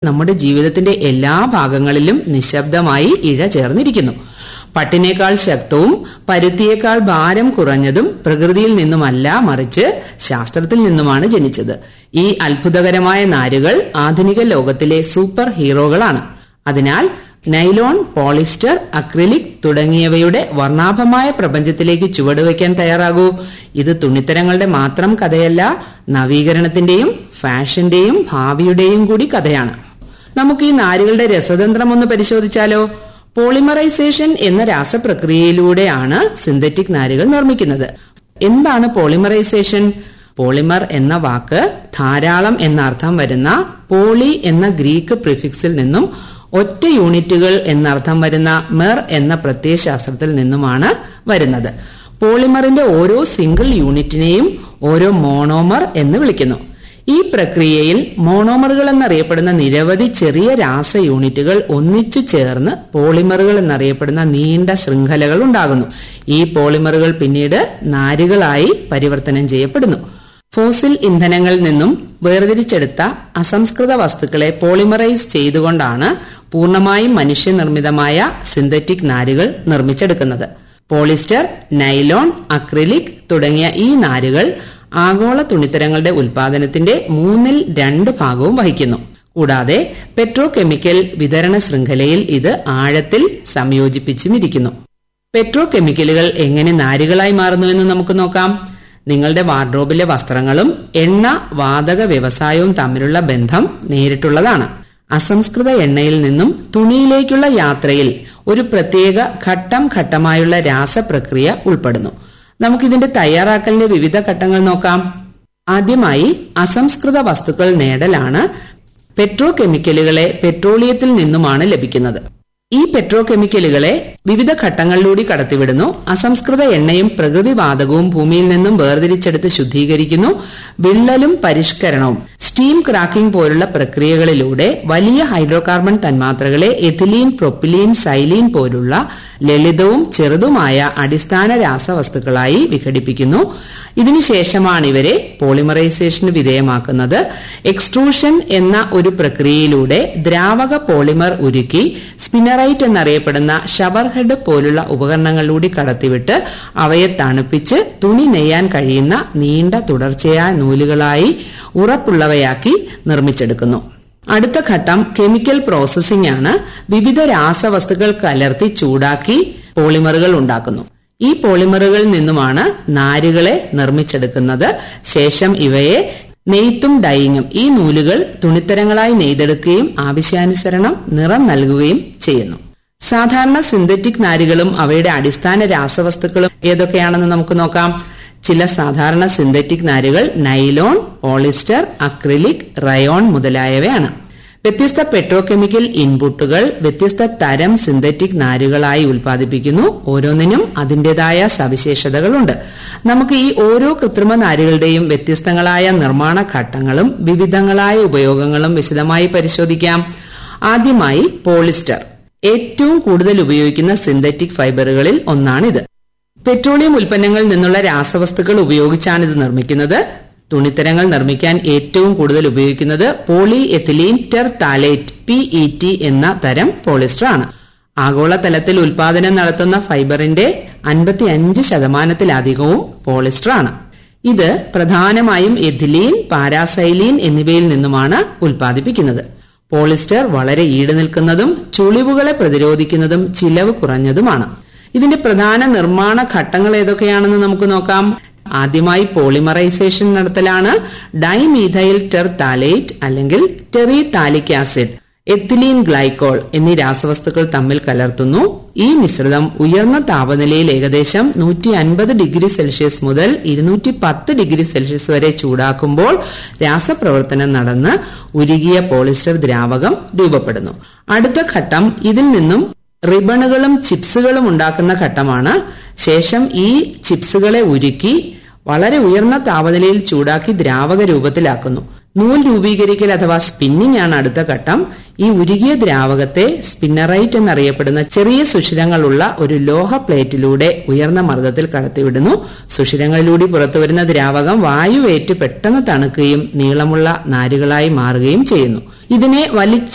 നമ്മുടെ ജീവിതത്തിന്റെ എല്ലാ ഭാഗങ്ങളിലും നിശബ്ദമായി ഇഴ ചേർന്നിരിക്കുന്നു പട്ടിനേക്കാൾ ശക്തവും പരുത്തിയേക്കാൾ ഭാരം കുറഞ്ഞതും പ്രകൃതിയിൽ നിന്നുമല്ല മറിച്ച് ശാസ്ത്രത്തിൽ നിന്നുമാണ് ജനിച്ചത് ഈ അത്ഭുതകരമായ നാരുകൾ ആധുനിക ലോകത്തിലെ സൂപ്പർ ഹീറോകളാണ് അതിനാൽ നൈലോൺ പോളിസ്റ്റർ അക്രിലിക് തുടങ്ങിയവയുടെ വർണ്ണാഭമായ പ്രപഞ്ചത്തിലേക്ക് ചുവടുവയ്ക്കാൻ തയ്യാറാകൂ ഇത് തുണിത്തരങ്ങളുടെ മാത്രം കഥയല്ല നവീകരണത്തിന്റെയും ഫാഷന്റെയും ഭാവിയുടെയും കൂടി കഥയാണ് നമുക്ക് ഈ നാരുകളുടെ രസതന്ത്രം ഒന്ന് പരിശോധിച്ചാലോ പോളിമറൈസേഷൻ എന്ന രാസപ്രക്രിയയിലൂടെയാണ് സിന്തറ്റിക് നാരുകൾ നിർമ്മിക്കുന്നത് എന്താണ് പോളിമറൈസേഷൻ പോളിമർ എന്ന വാക്ക് ധാരാളം എന്ന അർത്ഥം വരുന്ന പോളി എന്ന ഗ്രീക്ക് പ്രിഫിക്സിൽ നിന്നും ഒറ്റ യൂണിറ്റുകൾ എന്നർത്ഥം വരുന്ന മെർ എന്ന പ്രത്യയശാസ്ത്രത്തിൽ നിന്നുമാണ് വരുന്നത് പോളിമറിന്റെ ഓരോ സിംഗിൾ യൂണിറ്റിനെയും ഓരോ മോണോമർ എന്ന് വിളിക്കുന്നു ഈ പ്രക്രിയയിൽ മോണോമറുകൾ എന്നറിയപ്പെടുന്ന നിരവധി ചെറിയ രാസ യൂണിറ്റുകൾ ഒന്നിച്ചു ചേർന്ന് പോളിമറുകൾ എന്നറിയപ്പെടുന്ന നീണ്ട ശൃംഖലകൾ ഉണ്ടാകുന്നു ഈ പോളിമറുകൾ പിന്നീട് നാരുകളായി പരിവർത്തനം ചെയ്യപ്പെടുന്നു ഫോസിൽ ഇന്ധനങ്ങളിൽ നിന്നും വേർതിരിച്ചെടുത്ത അസംസ്കൃത വസ്തുക്കളെ പോളിമറൈസ് ചെയ്തുകൊണ്ടാണ് പൂർണ്ണമായും മനുഷ്യനിർമ്മിതമായ സിന്തറ്റിക് നാരുകൾ നിർമ്മിച്ചെടുക്കുന്നത് പോളിസ്റ്റർ നൈലോൺ അക്രിലിക് തുടങ്ങിയ ഈ നാരുകൾ ആഗോള തുണിത്തരങ്ങളുടെ ഉൽപാദനത്തിന്റെ മൂന്നിൽ രണ്ട് ഭാഗവും വഹിക്കുന്നു കൂടാതെ പെട്രോ കെമിക്കൽ വിതരണ ശൃംഖലയിൽ ഇത് ആഴത്തിൽ സംയോജിപ്പിച്ചുമിരിക്കുന്നു പെട്രോ കെമിക്കലുകൾ എങ്ങനെ നാരുകളായി മാറുന്നു എന്ന് നമുക്ക് നോക്കാം നിങ്ങളുടെ വാർഡ്രോബിലെ വസ്ത്രങ്ങളും എണ്ണ വാതക വ്യവസായവും തമ്മിലുള്ള ബന്ധം നേരിട്ടുള്ളതാണ് അസംസ്കൃത എണ്ണയിൽ നിന്നും തുണിയിലേക്കുള്ള യാത്രയിൽ ഒരു പ്രത്യേക ഘട്ടം ഘട്ടമായുള്ള രാസപ്രക്രിയ ഉൾപ്പെടുന്നു നമുക്കിതിന്റെ തയ്യാറാക്കലിന്റെ വിവിധ ഘട്ടങ്ങൾ നോക്കാം ആദ്യമായി അസംസ്കൃത വസ്തുക്കൾ നേടലാണ് പെട്രോ കെമിക്കലുകളെ പെട്രോളിയത്തിൽ നിന്നുമാണ് ലഭിക്കുന്നത് ഈ പെട്രോ കെമിക്കലുകളെ വിവിധ ഘട്ടങ്ങളിലൂടെ കടത്തിവിടുന്നു അസംസ്കൃത എണ്ണയും പ്രകൃതിവാതകവും ഭൂമിയിൽ നിന്നും വേർതിരിച്ചെടുത്ത് ശുദ്ധീകരിക്കുന്നു വിള്ളലും പരിഷ്കരണവും സ്റ്റീം ക്രാക്കിംഗ് പോലുള്ള പ്രക്രിയകളിലൂടെ വലിയ ഹൈഡ്രോകാർബൺ തന്മാത്രകളെ എഥിലീൻ പ്രൊപ്പിലീൻ സൈലീൻ പോലുള്ള ലളിതവും ചെറുതുമായ അടിസ്ഥാന രാസവസ്തുക്കളായി വിഘടിപ്പിക്കുന്നു ഇതിനുശേഷമാണ് ഇവരെ പോളിമറൈസേഷന് വിധേയമാക്കുന്നത് എക്സ്ട്രൂഷൻ എന്ന ഒരു പ്രക്രിയയിലൂടെ ദ്രാവക പോളിമർ ഉരുക്കി സ്പിനറൈറ്റ് എന്നറിയപ്പെടുന്ന ഷവർ ഹെഡ് പോലുള്ള ഉപകരണങ്ങളിലൂടെ കടത്തിവിട്ട് അവയെ തണുപ്പിച്ച് തുണി നെയ്യാൻ കഴിയുന്ന നീണ്ട തുടർച്ചയായ നൂലുകളായി ഉറപ്പുള്ളവയാക്കി നിർമ്മിച്ചെടുക്കുന്നു അടുത്ത ഘട്ടം കെമിക്കൽ പ്രോസസ്സിംഗ് ആണ് വിവിധ രാസവസ്തുക്കൾ കലർത്തി ചൂടാക്കി പോളിമറുകൾ ഉണ്ടാക്കുന്നു ഈ പോളിമറുകളിൽ നിന്നുമാണ് നാരുകളെ നിർമ്മിച്ചെടുക്കുന്നത് ശേഷം ഇവയെ നെയ്ത്തും ഡൈയിങ്ങും ഈ നൂലുകൾ തുണിത്തരങ്ങളായി നെയ്തെടുക്കുകയും ആവശ്യാനുസരണം നിറം നൽകുകയും ചെയ്യുന്നു സാധാരണ സിന്തറ്റിക് നാരുകളും അവയുടെ അടിസ്ഥാന രാസവസ്തുക്കളും ഏതൊക്കെയാണെന്ന് നമുക്ക് നോക്കാം ചില സാധാരണ സിന്തറ്റിക് നാരുകൾ നൈലോൺ പോളിസ്റ്റർ അക്രിലിക് റയോൺ മുതലായവയാണ് വ്യത്യസ്ത പെട്രോകെമിക്കൽ ഇൻപുട്ടുകൾ വ്യത്യസ്ത തരം സിന്തറ്റിക് നാരുകളായി ഉൽപ്പാദിപ്പിക്കുന്നു ഓരോന്നിനും അതിന്റേതായ സവിശേഷതകളുണ്ട് നമുക്ക് ഈ ഓരോ കൃത്രിമ നാരുകളുടെയും വ്യത്യസ്തങ്ങളായ നിർമ്മാണ ഘട്ടങ്ങളും വിവിധങ്ങളായ ഉപയോഗങ്ങളും വിശദമായി പരിശോധിക്കാം ആദ്യമായി പോളിസ്റ്റർ ഏറ്റവും കൂടുതൽ ഉപയോഗിക്കുന്ന സിന്തറ്റിക് ഫൈബറുകളിൽ ഒന്നാണിത് പെട്രോളിയം ഉൽപ്പന്നങ്ങളിൽ നിന്നുള്ള രാസവസ്തുക്കൾ ഉപയോഗിച്ചാണ് ഇത് നിർമ്മിക്കുന്നത് തുണിത്തരങ്ങൾ നിർമ്മിക്കാൻ ഏറ്റവും കൂടുതൽ ഉപയോഗിക്കുന്നത് polyethylene terephthalate P E T എന്ന തരം പോളിസ്റ്റർ ആണ് ആഗോളതലത്തിൽ ഉൽപാദനം നടത്തുന്ന ഫൈബറിന്റെ അൻപത്തിയഞ്ച് ശതമാനത്തിലധികവും പോളിസ്റ്റർ ആണ് ഇത് പ്രധാനമായും എഥിലീൻ പാരാസൈലീൻ എന്നിവയിൽ നിന്നുമാണ് ഉൽപ്പാദിപ്പിക്കുന്നത് പോളിസ്റ്റർ വളരെ ഈട് നിൽക്കുന്നതും ചുളിവുകളെ പ്രതിരോധിക്കുന്നതും ചിലവ് കുറഞ്ഞതുമാണ് ഇതിന്റെ പ്രധാന നിർമ്മാണ ഘട്ടങ്ങൾ ഏതൊക്കെയാണെന്ന് നമുക്ക് നോക്കാം ആദ്യമായി പോളിമറൈസേഷൻ നടത്തലാണ് ഡൈമീഥൈൽ ടെർ താലേറ്റ് അല്ലെങ്കിൽ terephthalic acid ethylene glycol എന്നീ രാസവസ്തുക്കൾ തമ്മിൽ കലർത്തുന്നു ഈ മിശ്രിതം ഉയർന്ന താപനിലയിൽ ഏകദേശം നൂറ്റി അൻപത് ഡിഗ്രി സെൽഷ്യസ് മുതൽ ഇരുന്നൂറ്റി പത്ത് ഡിഗ്രി സെൽഷ്യസ് വരെ ചൂടാക്കുമ്പോൾ രാസപ്രവർത്തനം നടന്ന് ഉരുകിയ പോളിസ്റ്റർ ദ്രാവകം രൂപപ്പെടുന്നു അടുത്ത ഘട്ടം ഇതിൽ നിന്നും റിബണുകളും ചിപ്സുകളും ഉണ്ടാക്കുന്ന ഘട്ടമാണ് ശേഷം ഈ ചിപ്സുകളെ ഉരുക്കി വളരെ ഉയർന്ന താപനിലയിൽ ചൂടാക്കി ദ്രാവക രൂപത്തിലാക്കുന്നു നൂൽ രൂപീകരിക്കൽ അഥവാ സ്പിന്നിംഗ് ആണ് അടുത്ത ഘട്ടം ഈ ഉരുകിയ ദ്രാവകത്തെ സ്പിന്നറൈറ്റ് എന്നറിയപ്പെടുന്ന ചെറിയ സുഷിരങ്ങളുള്ള ഒരു ലോഹ പ്ലേറ്റിലൂടെ ഉയർന്ന മർദ്ദത്തിൽ കടത്തിവിടുന്നു സുഷിരങ്ങളിലൂടെ പുറത്തുവരുന്ന ദ്രാവകം വായുവേറ്റ് പെട്ടെന്ന് തണുക്കുകയും നീളമുള്ള നാരുകളായി മാറുകയും ചെയ്യുന്നു ഇതിനെ വലിച്ച